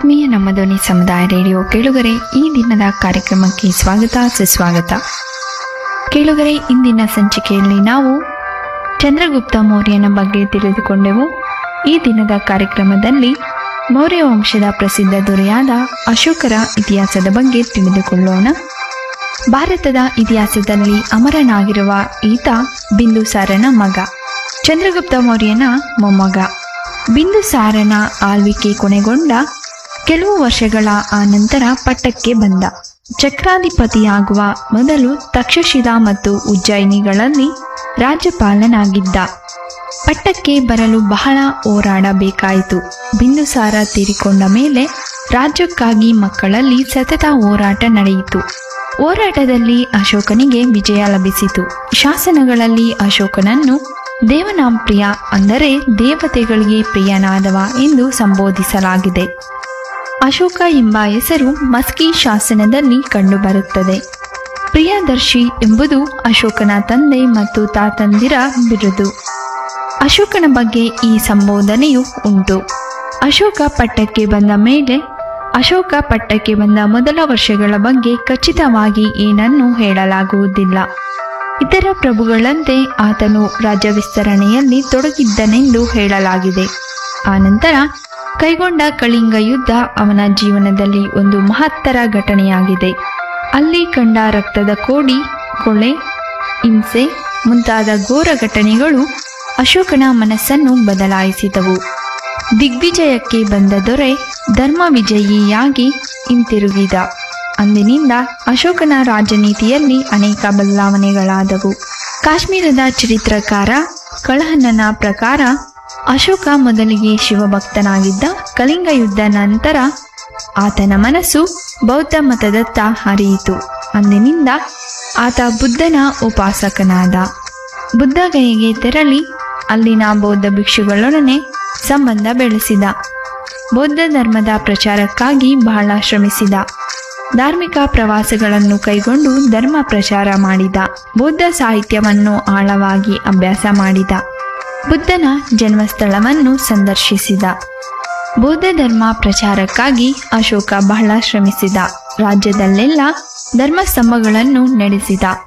ಆತ್ಮೀಯ ನಮ್ಮ ಧ್ವನಿ ಸಮುದಾಯ ರೇಡಿಯೋ ಕೇಳುಗರೆ ಈ ದಿನದ ಕಾರ್ಯಕ್ರಮಕ್ಕೆ ಸ್ವಾಗತ ಸುಸ್ವಾಗತ ಕೇಳುಗರೆ ಇಂದಿನ ಸಂಚಿಕೆಯಲ್ಲಿ ನಾವು ಚಂದ್ರಗುಪ್ತ ಮೌರ್ಯನ ಬಗ್ಗೆ ತಿಳಿದುಕೊಂಡೆವು ಈ ದಿನದ ಕಾರ್ಯಕ್ರಮದಲ್ಲಿ ಮೌರ್ಯ ವಂಶದ ಪ್ರಸಿದ್ಧ ದೊರೆಯಾದ ಅಶೋಕರ ಇತಿಹಾಸದ ಬಗ್ಗೆ ತಿಳಿದುಕೊಳ್ಳೋಣ ಭಾರತದ ಇತಿಹಾಸದಲ್ಲಿ ಅಮರನಾಗಿರುವ ಈತ ಬಿಂದುಸಾರನ ಮಗ ಚಂದ್ರಗುಪ್ತ ಮೌರ್ಯನ ಮೊಮ್ಮಗ ಬಿಂದುಸಾರನ ಆಳ್ವಿಕೆ ಕೊನೆಗೊಂಡ ಕೆಲವು ವರ್ಷಗಳ ಆನಂತರ ಪಟ್ಟಕ್ಕೆ ಬಂದ ಚಕ್ರಾಧಿಪತಿಯಾಗುವ ಮೊದಲು ತಕ್ಷಶಿಲಾ ಮತ್ತು ಉಜ್ಜಯಿನಿಗಳಲ್ಲಿ ರಾಜ್ಯಪಾಲನಾಗಿದ್ದ ಪಟ್ಟಕ್ಕೆ ಬರಲು ಬಹಳ ಹೋರಾಡಬೇಕಾಯಿತು ಬಿಂದುಸಾರ ತೀರಿಕೊಂಡ ಮೇಲೆ ರಾಜ್ಯಕ್ಕಾಗಿ ಮಕ್ಕಳಲ್ಲಿ ಸತತ ಹೋರಾಟ ನಡೆಯಿತು ಹೋರಾಟದಲ್ಲಿ ಅಶೋಕನಿಗೆ ವಿಜಯ ಲಭಿಸಿತು ಶಾಸನಗಳಲ್ಲಿ ಅಶೋಕನನ್ನು ದೇವನಾಂಪ್ರಿಯ ಅಂದರೆ ದೇವತೆಗಳಿಗೆ ಪ್ರಿಯನಾದವ ಎಂದು ಸಂಬೋಧಿಸಲಾಗಿದೆ ಅಶೋಕ ಎಂಬ ಹೆಸರು ಮಸ್ಕಿ ಶಾಸನದಲ್ಲಿ ಕಂಡುಬರುತ್ತದೆ ಪ್ರಿಯದರ್ಶಿ ಎಂಬುದು ಅಶೋಕನ ತಂದೆ ಮತ್ತು ತಾತಂದಿರ ಬಿರುದು ಅಶೋಕನ ಬಗ್ಗೆ ಈ ಸಂಬೋಧನೆಯು ಉಂಟು ಅಶೋಕ ಪಟ್ಟಕ್ಕೆ ಬಂದ ಮೇಲೆ ಅಶೋಕ ಪಟ್ಟಕ್ಕೆ ಬಂದ ಮೊದಲ ವರ್ಷಗಳ ಬಗ್ಗೆ ಖಚಿತವಾಗಿ ಏನನ್ನೂ ಹೇಳಲಾಗುವುದಿಲ್ಲ ಇತರ ಪ್ರಭುಗಳಂತೆ ಆತನು ರಾಜ್ಯ ವಿಸ್ತರಣೆಯಲ್ಲಿ ತೊಡಗಿದ್ದನೆಂದು ಹೇಳಲಾಗಿದೆ ಆನಂತರ ಕೈಗೊಂಡ ಕಳಿಂಗ ಯುದ್ಧ ಅವನ ಜೀವನದಲ್ಲಿ ಒಂದು ಮಹತ್ತರ ಘಟನೆಯಾಗಿದೆ ಅಲ್ಲಿ ಕಂಡ ರಕ್ತದ ಕೋಡಿ ಕೊಳೆ ಹಿಂಸೆ ಮುಂತಾದ ಘೋರ ಘಟನೆಗಳು ಅಶೋಕನ ಮನಸ್ಸನ್ನು ಬದಲಾಯಿಸಿದವು ದಿಗ್ವಿಜಯಕ್ಕೆ ಬಂದ ದೊರೆ ಧರ್ಮ ವಿಜಯಿಯಾಗಿ ಹಿಂತಿರುಗಿದ ಅಂದಿನಿಂದ ಅಶೋಕನ ರಾಜನೀತಿಯಲ್ಲಿ ಅನೇಕ ಬದಲಾವಣೆಗಳಾದವು ಕಾಶ್ಮೀರದ ಚರಿತ್ರಕಾರ ಕಳಹನನ ಪ್ರಕಾರ ಅಶೋಕ ಮೊದಲಿಗೆ ಶಿವಭಕ್ತನಾಗಿದ್ದ ಕಳಿಂಗ ಯುದ್ಧ ನಂತರ ಆತನ ಮನಸ್ಸು ಬೌದ್ಧ ಮತದತ್ತ ಹರಿಯಿತು ಅಂದಿನಿಂದ ಆತ ಬುದ್ಧನ ಉಪಾಸಕನಾದ ಬುದ್ಧಗಯೆಗೆ ತೆರಳಿ ಅಲ್ಲಿನ ಬೌದ್ಧ ಭಿಕ್ಷುಗಳೊಡನೆ ಸಂಬಂಧ ಬೆಳೆಸಿದ ಬೌದ್ಧ ಧರ್ಮದ ಪ್ರಚಾರಕ್ಕಾಗಿ ಬಹಳ ಶ್ರಮಿಸಿದ ಧಾರ್ಮಿಕ ಪ್ರವಾಸಗಳನ್ನು ಕೈಗೊಂಡು ಧರ್ಮ ಪ್ರಚಾರ ಮಾಡಿದ ಬೌದ್ಧ ಸಾಹಿತ್ಯವನ್ನು ಆಳವಾಗಿ ಅಭ್ಯಾಸ ಮಾಡಿದ ಬುದ್ಧನ ಜನ್ಮಸ್ಥಳವನ್ನು ಸಂದರ್ಶಿಸಿದ ಬೌದ್ಧ ಧರ್ಮ ಪ್ರಚಾರಕ್ಕಾಗಿ ಅಶೋಕ ಬಹಳ ಶ್ರಮಿಸಿದ ರಾಜ್ಯದಲ್ಲೆಲ್ಲ ಧರ್ಮಸ್ತಂಭಗಳನ್ನು ನಡೆಸಿದ